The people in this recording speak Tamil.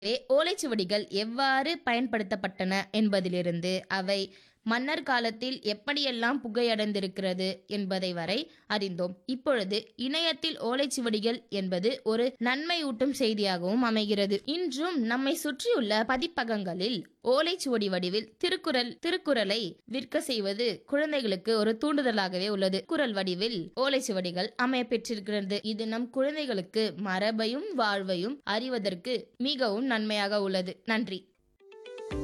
எனவே ஓலைச்சுவடிகள் எவ்வாறு பயன்படுத்தப்பட்டன என்பதிலிருந்து அவை மன்னர் காலத்தில் எப்படியெல்லாம் புகையடைந்திருக்கிறது என்பதை வரை அறிந்தோம் இப்பொழுது இணையத்தில் ஓலைச்சுவடிகள் என்பது ஒரு நன்மையூட்டும் செய்தியாகவும் அமைகிறது இன்றும் நம்மை சுற்றியுள்ள பதிப்பகங்களில் ஓலைச்சுவடி வடிவில் திருக்குறள் திருக்குறளை விற்க செய்வது குழந்தைகளுக்கு ஒரு தூண்டுதலாகவே உள்ளது குரல் வடிவில் ஓலைச்சுவடிகள் அமைய பெற்றிருக்கிறது இது நம் குழந்தைகளுக்கு மரபையும் வாழ்வையும் அறிவதற்கு மிகவும் நன்மையாக உள்ளது நன்றி